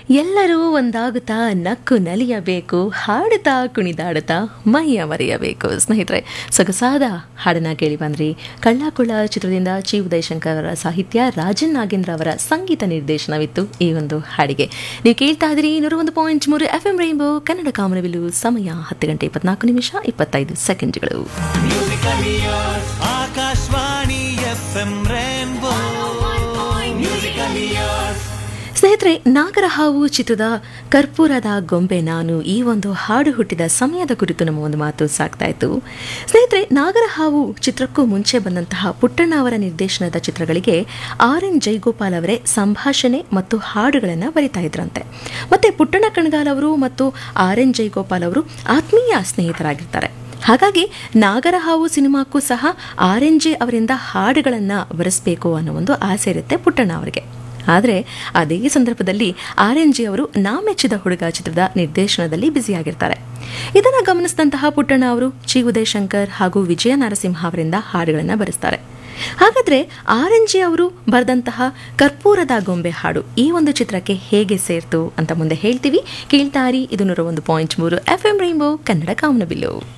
ಎಲ್ಲರೂ ಒಂದಾಗುತ್ತಾ ನಕ್ಕು ನಲಿಯಬೇಕು ಹಾಡುತ್ತಾ ಕುಣಿದಾಡುತ್ತಾ ಮೈಯ ಮರೆಯಬೇಕು ಸ್ನೇಹಿತರೆ ಸೊಗಸಾದ ಹಾಡನ್ನ ಕೇಳಿ ಬಂದ್ರಿ ಕಳ್ಳಾಕುಳ ಚಿತ್ರದಿಂದ ಚಿ ಉದಯಶಂಕರ್ ಅವರ ಸಾಹಿತ್ಯ ರಾಜನ್ ನಾಗೇಂದ್ರ ಅವರ ಸಂಗೀತ ನಿರ್ದೇಶನವಿತ್ತು ಈ ಒಂದು ಹಾಡಿಗೆ ನೀವು ಕೇಳ್ತಾ ಇದ್ರಿ ನೂರ ಒಂದು ಪಾಯಿಂಟ್ ಮೂರು ಎಫ್ ಎಂ ರೈನ್ಬೋ ಕನ್ನಡ ಕಾಮನಬಿಲ್ಲು ಸಮಯ ಹತ್ತು ಗಂಟೆ ಇಪ್ಪತ್ನಾಲ್ಕು ನಿಮಿಷ ಇಪ್ಪತ್ತೈದು ಸೆಕೆಂಡ್ಗಳು Akashvani F M rainbow musical yours ಸ್ನೇಹಿತರೆ ನಾಗರಹಾವು ಚಿತ್ರದ ಕರ್ಪೂರದ ಗೊಂಬೆ ನಾನು ಈ ಒಂದು ಹಾಡು ಹುಟ್ಟಿದ ಸಮಯದ ಕುರಿತು ನಮ್ಮ ಒಂದು ಮಾತು ಸಾಕ್ತಾ ಇತ್ತು ಸ್ನೇಹಿತರೆ ನಾಗರಹಾವು ಚಿತ್ರಕ್ಕೂ ಮುಂಚೆ ಬಂದಂತಹ ಪುಟ್ಟಣ್ಣ ಅವರ ನಿರ್ದೇಶನದ ಚಿತ್ರಗಳಿಗೆ ಆರ್ ಎನ್ ಜೈಗೋಪಾಲ್ ಅವರೇ ಸಂಭಾಷಣೆ ಮತ್ತು ಹಾಡುಗಳನ್ನು ಬರಿತಾ ಇದ್ರಂತೆ ಮತ್ತೆ ಪುಟ್ಟಣ್ಣ ಕಣಗಾಲ್ ಅವರು ಮತ್ತು ಆರ್ ಎನ್ ಜೈಗೋಪಾಲ್ ಅವರು ಆತ್ಮೀಯ ಸ್ನೇಹಿತರಾಗಿರ್ತಾರೆ ಹಾಗಾಗಿ ನಾಗರಹಾವು ಸಿನಿಮಾಕ್ಕೂ ಸಹ ಆರ್ ಎನ್ ಜೆ ಅವರಿಂದ ಹಾಡುಗಳನ್ನು ಬರೆಸಬೇಕು ಅನ್ನೋ ಒಂದು ಆಸೆ ಇರುತ್ತೆ ಪುಟ್ಟಣ್ಣ ಅವರಿಗೆ ಆದರೆ ಅದೇ ಸಂದರ್ಭದಲ್ಲಿ ಆರ್ ಎನ್ ಜಿ ಅವರು ನಾ ಮೆಚ್ಚಿದ ಹುಡುಗ ಚಿತ್ರದ ನಿರ್ದೇಶನದಲ್ಲಿ ಬ್ಯುಸಿಯಾಗಿರ್ತಾರೆ ಇದನ್ನು ಗಮನಿಸಿದಂತಹ ಪುಟ್ಟಣ್ಣ ಅವರು ಚಿ ಉದಯಶಂಕರ್ ಹಾಗೂ ವಿಜಯ ನರಸಿಂಹ ಅವರಿಂದ ಹಾಡುಗಳನ್ನು ಬರೆಸ್ತಾರೆ ಹಾಗಾದ್ರೆ ಆರ್ ಎನ್ ಜಿ ಅವರು ಬರೆದಂತಹ ಕರ್ಪೂರದ ಗೊಂಬೆ ಹಾಡು ಈ ಒಂದು ಚಿತ್ರಕ್ಕೆ ಹೇಗೆ ಸೇರ್ತು ಅಂತ ಮುಂದೆ ಹೇಳ್ತೀವಿ ಕೇಳ್ತಾರಿ ಇದು ನೂರ ಒಂದು ಪಾಯಿಂಟ್ ಮೂರು ಎಫ್ ಎಂ ರೈನ್ಬೋ ಕನ್ನಡ ಕಾಮನಬಿಲ್ಲು